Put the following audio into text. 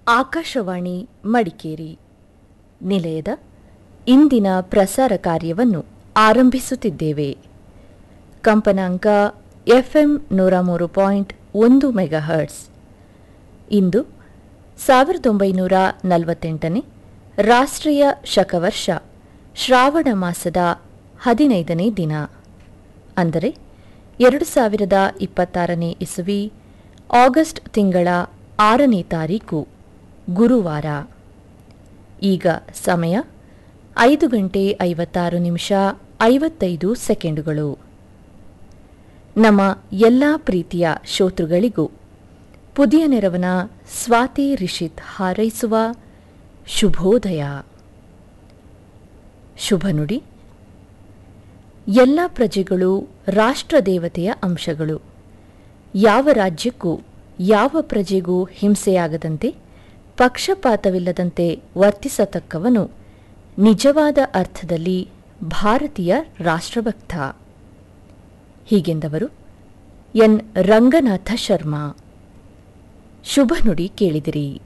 ಆಕಾಶವಾಣಿ ಮಡಿಕೇರಿ ನಿಲಯದ ಇಂದಿನ ಪ್ರಸಾರ ಕಾರ್ಯವನ್ನು ಆರಂಭಿಸುತ್ತಿದ್ದೇವೆ ಕಂಪನಾಂಕ ಎಫ್ಎಂ ನೂರ ಮೂರು ಪಾಯಿಂಟ್ ಒಂದು ಮೆಗಾಹರ್ಟ್ಸ್ ಇಂದು ಸಾವಿರದ ಒಂಬೈನೂರ ನಲವತ್ತೆಂಟನೇ ರಾಷ್ಟ್ರೀಯ ಶಕವರ್ಷ ಶ್ರಾವಣ ಮಾಸದ ಹದಿನೈದನೇ ದಿನ ಅಂದರೆ ಎರಡು ಸಾವಿರದ ಇಪ್ಪತ್ತಾರನೇ ಇಸುವಿ ಆಗಸ್ಟ್ ತಿಂಗಳ ಆರನೇ ತಾರೀಕು ಗುರುವಾರ ಈಗ ಸಮಯ ಐದು ಗಂಟೆ ಐವತ್ತಾರು ನಿಮಿಷ ಐವತ್ತೈದು ಸೆಕೆಂಡುಗಳು ನಮ್ಮ ಎಲ್ಲ ಪ್ರೀತಿಯ ಶ್ರೋತೃಗಳಿಗೂ ಪುದಿಯ ನೆರವನ ಸ್ವಾತಿ ರಿಷಿತ್ ಹಾರೈಸುವ ಶುಭೋದಯ ಶುಭ ನುಡಿ ಎಲ್ಲ ಪ್ರಜೆಗಳು ರಾಷ್ಟ್ರದೇವತೆಯ ಅಂಶಗಳು ಯಾವ ರಾಜ್ಯಕ್ಕೂ ಯಾವ ಪ್ರಜೆಗೂ ಹಿಂಸೆಯಾಗದಂತೆ ಪಕ್ಷಪಾತವಿಲ್ಲದಂತೆ ವರ್ತಿಸತಕ್ಕವನು ನಿಜವಾದ ಅರ್ಥದಲ್ಲಿ ಭಾರತೀಯ ರಾಷ್ಟ್ರಭಕ್ತ ಹೀಗೆಂದವರು ಎನ್ ರಂಗನಾಥ ಶರ್ಮಾ ಶುಭ ನುಡಿ ಕೇಳಿದಿರಿ